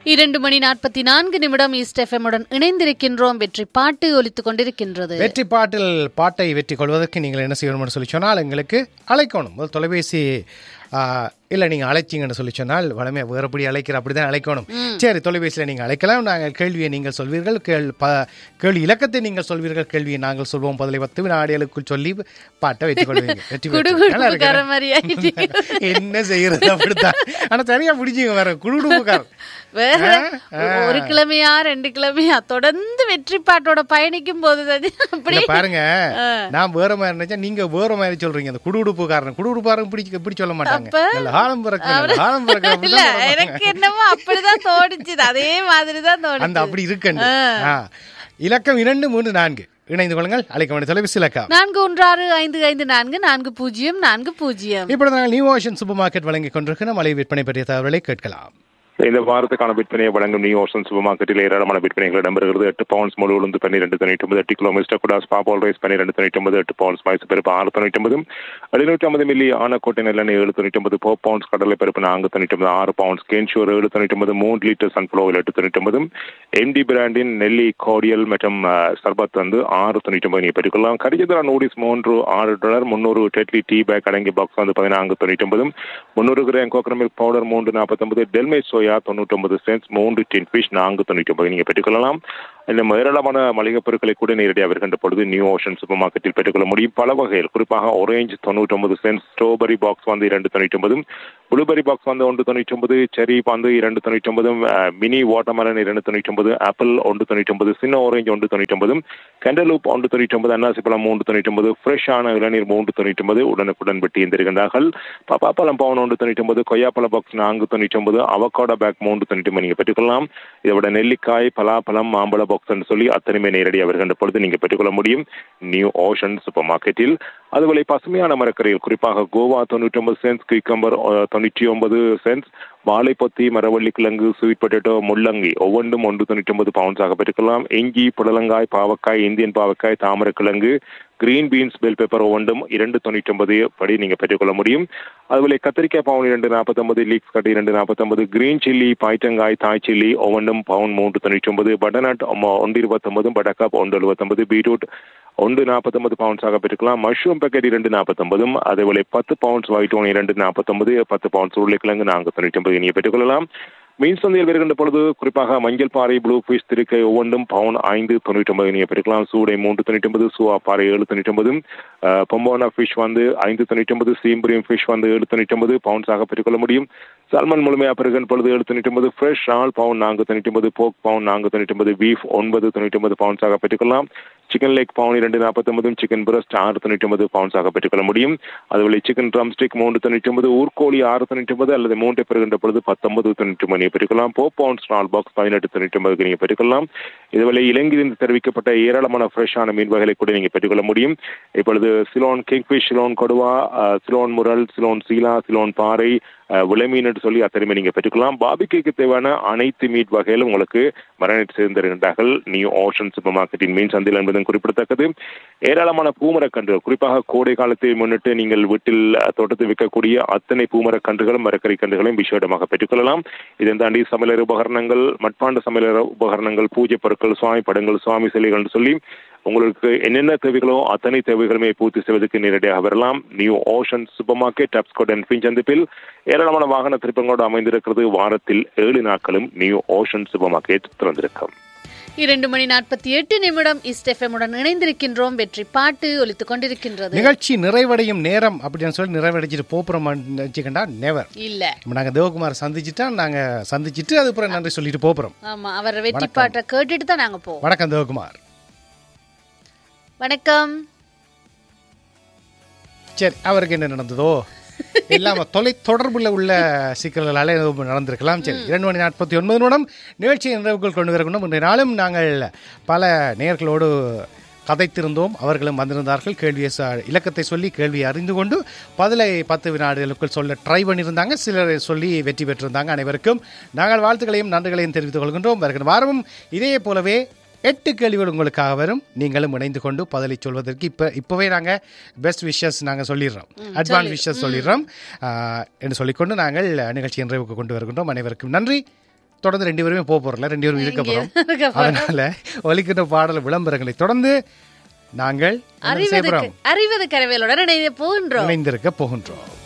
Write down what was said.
இரண்டு மணி நாற்பத்தி நான்கு நிமிடம் ஈஸ்ட் எஃப்எம்முடன் இணைந்திருக்கின்றோம் வெற்றி பாட்டு ஒலித்துக் கொண்டிருக்கின்றது வெற்றி பாட்டில் பாட்டை வெற்றி கொள்வதற்கு நீங்கள் என்ன செய்யணும்னு சொல்லி சொன்னால் எங்களுக்கு அழைக்கணும் முதல் தொலைபேசி இல்லை நீங்கள் அழைச்சிங்கன்னு சொல்லி சொன்னால் வளமே வேறுபடி அழைக்கிற அப்படி தான் அழைக்கணும் சரி தொலைபேசியில் நீங்கள் அழைக்கலாம் நாங்கள் கேள்வியை நீங்கள் சொல்வீர்கள் கேள் ப கேள்வி இலக்கத்தை நீங்கள் சொல்வீர்கள் கேள்வியை நாங்கள் சொல்வோம் பதிலை பத்து வினாடிகளுக்குள் சொல்லி பாட்டை வெற்றி கொள்வீங்க வெற்றி பெற்று. நல்லா குடுகுடுப்புக்கார இருக்கா? மாதிரி ஆயிட்டீங்க. என்ன செய்யறது அப்படித்தான் ஆனா சரியா பிடிச்சிங்க வேற குடுகுடுப்புக்காரர் வேற ஆ, ஆ. ஒரு கிழமையா ரெண்டு கிழமையா தொடர்ந்து வெற்றி பாட்டோட பயணிக்கும் போது தான் அப்படி இல்ல பாருங்க நான் வேற மாதிரி நினைச்சா நீங்க வேற மாதிரி சொல்றீங்க அந்த குடுகுடுப்புக்காரன் குடுகுடுப்பாரன் பிடிக்க இப்படி சொல்ல மாட்டாங்க அப்ப? நல்ல ஆழம் பிறக்க நல்ல ஆழம் பிறக்க இல்ல அப்படிதான் சொல்லுவாங்க. எனக்கு என்னமோ அப்படிதான் தோணுச்சு அதே மாதிரிதான் அந்த தோணுச்சு அப்படி இருக்குன்னு ஆ. இலக்கம் இரண்டு மூன்று நான்கு இணைந்து கொள்ளுங்கள் அழைக்க வேண்டிய தொலைபேசி இலக்கம் நான்கு ஒன்று ஆறு ஐந்து ஐந்து நான்கு நான்கு பூஜ்ஜியம் நான்கு பூஜ்ஜியம் இப்பொழுது நாங்கள் நியூ ஓஷன் சூப்பர் மார்க்கெட் வழங்கிக் கொண்டிருக்கிற மலை விற்பனை பற்றிய தகவலை கேட்கலாம் இந்த வாரத்துக்கான விற்பனையை வழங்கும் நியூ ஓஷன் சூப்பர் மார்க்கெட்டில் ஏராளமான விற்பனைகள் இடம்பெறுகிறது எட்டு பவுன்ஸ் முழு உளுந்து பன்னிரெண்டு தொண்ணூற்றி ஒன்பது எட்டு கிலோ மிஸ்டர் குடாஸ் பாபால் ரைஸ் பன்னிரெண்டு தொண்ணூற்றி ஒன்பது எட்டு பவுன்ஸ் மைசூர் பருப்பு ஆறு தொண்ணூற்றி ஒன்பது எழுநூற்றி ஐம்பது மில்லி ஆனக்கோட்டை நெல்லெண்ணெய் ஏழு தொண்ணூற்றி ஒன்பது போ பவுன்ஸ் கடலை பருப்பு நான்கு தொண்ணூற்றி ஒன்பது ஆறு பவுன்ஸ் கேன்ஷூர் ஏழு தொண்ணூற்றி ஒன்பது மூன்று லிட்டர் சன்ஃப்ளவர் எட்டு தொண்ணூற்றி ஒன்பது எம்டி பிராண்டின் நெல்லி கோடியல் மற்றும் அஹ், சர்பத் வந்து ஆறு தொண்ணூற்றி ஒன்பது நீங்கள் பெற்றுக்கொள்ளலாம் கரிஜதரா நூடிஸ் மூன்று ஆறு டாலர் முந்நூறு டெட்லி டீ பேக் அடங்கிய பாக்ஸ் வந்து பதினான்கு தொண்ணூற்றி ஒன்பது முந்நூறு கிராம் கோக்கர மில்க் பவுடர் மூன்று நாற்பத்தொன்பது டெல்மே சோயா தொண்ணூற்றொன்பது சென்ட்ஸ் மூன்று டின் ஃபிஷ் நான்கு தொண்ணூற்றி ஒன்பது நீங்கள் பெற்றுக்கொள்ளலாம் இந்த ஏராளமான மளிகைப் பொருட்களை கூட நேரடியாக வருகின்ற பொழுது நியூ ஓஷன் சூப்பர் மார்க்கெட்டில் பெற்றுக்கொள்ள முடியும் பல வகைகள் குறிப்பாக ஆரஞ்சு தொண்ணூற்றொன்பது சென்ட் ஸ்ட்ராபெரி பாக்ஸ் வந்து இரண்டு தொண்ணூற்றி ஒன்பதும் ப்ளூபெரி பாக்ஸ் வந்து ஒன்று தொண்ணூற்றி ஒன்பது செரி வந்து இரண்டு தொண்ணூற்றி ஒன்பதும் மினி வாட்டர்மெலன் இரண்டு தொண்ணூற்றி ஒன்பது ஆப்பிள் ஒன்று தொண்ணூற்றி ஒன்பது சின்ன ஆரஞ்சு ஒன்று தொண்ணூற்றி ஒன்பதும் கெண்டலூப் ஒன்று தொண்ணூற்றி ஒன்பது அன்னாசி பழம் மூன்று தொண்ணூற்றி ஒன்பது ஃப்ரெஷ்ஷான இளநீர் மூன்று தொண்ணூற்றி ஒன்பது உடனுக்குடன் வெட்டி எந்திருக்கின்றார்கள் பப்பாப்பழம் பவுன் ஒன்று தொண்ணூற்றி ஒன்பது கொய்யாப்பழ பாக்ஸ் நான்கு தொண்ணூற்றி ஒன்பது அவகோடா பேக் மூன்று தொண்ணூற்றி ஒன்பது நீங்கள் பெற்றுக்கொள்ளலாம் இதை விட நெல்லிக்காய் பலாப்பழம் மாம்பழ பாக்ஸ் என்று சொல்லி அத்தனையுமே நேரடியாக வருகின்ற பொழுது நீங்கள் பெற்றுக்கொள்ள முடியும் நியூ ஓஷன் சூப்பர் மார்க்கெட்டில் அதுபோல பசுமையான மரக்கறிகள் குறிப்பாக கோவா தொண்ணூற்றி ஒன்பது சென்ஸ் குயிக்கம்பர் தொண்ணூற்றி ஒன்பது சென்ஸ் வாழைப்பத்தி மரவள்ளி கிழங்கு ஸ்வீட் பொட்டேட்டோ முள்ளங்கி ஒவ்வொன்றும் ஒன்று தொண்ணூற்றி ஒன்பது பவுன்ஸாக பெற்றுக்கலாம் இஞ்சி புடலங்காய் பாவக்காய் இந்தியன் பாவக்காய் தாமரக்கிழங்கு கிரீன் பீன்ஸ் பெல் பெப்பர் ஒவ்வொன்றும் இரண்டு தொண்ணூற்றி ஒன்பது படி நீங்கள் பெற்றுக்கொள்ள முடியும் அதுபோல கத்திரிக்காய் பவுன் இரண்டு நாற்பத்தொன்பது லீக்ஸ் கட்டி இரண்டு நாற்பத்தொன்பது கிரீன் சில்லி பாய்ச்சங்காய் தாய் சில்லி ஒவ்வொன்றும் பவுன் மூன்று தொண்ணூற்றி ஒன்பது பட்டர்நட் ஒன்று இருபத்தொன்பது பட்டக்காப் ஒன்று எழுபத்தொன்பது பீட்ரூட் ஒன்று நாற்பத்தொன்பது பவுன்ஸாக பெற்றுக்கலாம் மஷ்ரூம் பேக்கெட் இரண்டு நாற்பத்தொன்பதும் அதேபோல பத்து பவுன்ஸ் ஒயிட் ஒன் இரண்டு நாற்பத்தொன்பது பத்து பவுன்ஸ் உருளைக்கிழங்கு நான்கு தொண்ணூற்றி ஒன்பது நீங்கள் பெற்றுக்கொள்ளலாம் மீன் சந்தையில் வருகின்ற பொழுது குறிப்பாக மஞ்சள் பாறை ப்ளூ ஃபிஷ் திருக்கை ஒவ்வொன்றும் பவுன் ஐந்து தொண்ணூற்றி ஒன்பது நீங்கள் பெற்றுக்கலாம் சூடை மூன்று தொண்ணூற்றி ஒன்பது சுவா பாறை ஏழு தொண்ணூற்றி ஒன்பது பொம்போனா ஃபிஷ் வந்து ஐந்து தொண்ணூற்றி ஒன்பது சீம்பரியம் ஃபிஷ் வந்து ஏழு தொண்ணூற்றி ஒன்பது பவுன்ஸாக பெற்றுக்கொள்ள முடியும் சல்மன் முழுமையாக பெறுகின்ற பொழுது ஏழு தொண்ணூற்றி ஒன்பது ஃப்ரெஷ் ஆல் பவுன் நான்கு தொண்ணூற்றி ஒன்பது போக் பவுன் நான்கு தொண்ணூற்றி ஒன்பது பீஃப் ஒன்பது தொண்ணூற்றி ஒன்பது பவுன்ஸாக பெற்றுக்கொள்ளலாம் சிக்கன் லெக் பவுன் இரண்டு நாற்பத்தொன்பதும் சிக்கன் பிரஸ்ட் ஆறு தொண்ணூற்றி ஒன்பது பவுன்ஸாக பெற்றுக்கொள்ள முடியும் அதுபோல சிக்கன் ட்ரம் ஸ்டிக் மூன்று தொண்ணூற்றி ஒன்பது ஊர்கோழி ஆறு தொண்ணூற்றி ஒன்பது அல்லது மூன்றை பெறுகின்ற பொழுது பத்தொன்பது தொண்ணூற்றி ஒன்பது பெற்றுக்கொள்ளலாம் போ பவுன்ஸ் நாலு பாக்ஸ் பதினெட்டு தொண்ணூற்றி ஒன்பதுக்கு நீங்கள் பெற்றுக்கொள்ளலாம் இதுவரை இலங்கையிலிருந்து தெரிவிக்கப்பட்ட ஏராளமான ஃப்ரெஷ்ஷான மீன் வகைகளை கூட நீங்கள் பெற்றுக்கொள்ள முடியும் இப்பொழுது சிலோன் கிங்ஃபிஷ் சிலோன் கொடுவா அஹ், சிலோன் முரல் சிலோன் சீலா சிலோன் பாறை அஹ், விளைமீன் என்று சொல்லி அத்தனையுமே நீங்கள் பெற்றுக்கலாம் பாபிக்கு தேவையான அனைத்து மீட் வகையிலும் உங்களுக்கு மரணட் சேர்ந்திருக்கின்றார்கள் நியூ ஓஷன் சூப்பர் மார்க்கெட்டின் மீன் சந்தையில் என்பதும் குறிப்பிடத்தக்கது ஏராளமான பூமரக்கன்றுகள் குறிப்பாக கோடை காலத்தை முன்னிட்டு நீங்கள் வீட்டில் அஹ், தோட்டத்தில் விற்கக்கூடிய அத்தனை பூமரக்கன்றுகளும் மரக்கறி கன்றுகளையும் விசேடமாக பெற்றுக்கொள்ளலாம் இதன் தாண்டி சமையலர் உபகரணங்கள் மட்பாண்ட சமையலர் உபகரணங்கள் பூஜை பொருட்கள் சுவாமி படங்கள் சுவாமி சிலைகள் என்று சொல்லி உங்களுக்கு என்னென்ன தேவைகளோ அத்தனை தேவைகளுமே பூர்த்தி செய்வதற்கு நேரடியாக வரலாம் New Ocean supermarket Tapscott and Finch சந்திப்பில் ஏராளமான வாகன திருப்பங்களோடு அமைந்திருக்கிறது வாரத்தில் ஏழு நாட்களும் நியூ ஓஷன் சூப்பர் மார்க்கெட் திறந்திருக்கும் இரண்டு மணி நாற்பத்தி எட்டு நிமிடம் ஈஸ்ட் எஃப்எம்முடன் இணைந்திருக்கின்றோம் வெற்றி பாட்டு ஒலித்துக் கொண்டிருக்கின்றது நிகழ்ச்சி நிறைவடையும் நேரம் அப்படின்னு சொல்லி நிறைவடைச்சிட்டு போப்புறம் வச்சுக்கண்டா நெவர் இல்ல இப்போ நாங்கள் தேவகுமார் சந்திச்சுட்டா நாங்கள் சந்திச்சுட்டு அதுக்கப்புறம் நன்றி சொல்லிட்டு போப்புறோம் ஆமா அவர் வெற்றி பாட்டை கேட்டுட்டு தான் நாங்க போவோம் வணக்கம் தேவகுமார் வணக்கம் சரி அவருக்கு என்ன நடந்ததோ இல்லாம தொலை தொடர்புல உள்ள சிக்கல்களால எதுவும் நடந்திருக்கலாம் சரி இரண்டு மணி நாற்பத்தி ஒன்பது நிமிடம் நிகழ்ச்சியை நிறைவுக்குள் கொண்டு வரணும் இன்றைய நாளும் நாங்கள் பல நேயர்களோடு கதைத்திருந்தோம் அவர்களும் வந்திருந்தார்கள் கேள்வியை ச- இலக்கத்தை சொல்லி கேள்வியை அறிந்து கொண்டு பதிலை பத்து வினாடிகளுக்குள் சொல்ல ட்ரை பண்ணியிருந்தாங்க சிலர் சொல்லி வெற்றி பெற்றிருந்தாங்க அனைவருக்கும் நாங்கள் வாழ்த்துக்களையும் நன்றிகளையும் தெரிவித்துக் கொள்கின்றோம் வருகிற வாரமும் இதே போலவே எட்டு கேள்விகள் உங்களுக்காக வரும் நீங்களும் இணைந்து கொண்டு பதிலை சொல்வதற்கு இப்போ இப்போவே நாங்கள் பெஸ்ட் விஷஸ் நாங்கள் சொல்லிடுறோம் அட்வான்ஸ் விஷஸ் சொல்லிடுறோம் ஆஹ், என்று சொல்லிக்கொண்டு நாங்கள் நிகழ்ச்சியின் நிறைவுக்கு கொண்டு வருகின்றோம் அனைவருக்கும் நன்றி தொடர்ந்து ரெண்டு பேருமே போக போறல ரெண்டு பேரும் இருக்க போறோம் இருக்க போறோம். அதனால ஒலிக்கின்ற பாடல் விளம்பரங்களை தொடர்ந்து நாங்கள் என்ன செய்ய அறிவது போறோம்? அறிவது கரவேலுடன் இணைய போகின்றோம் இணைந்திருக்க போகின்றோம்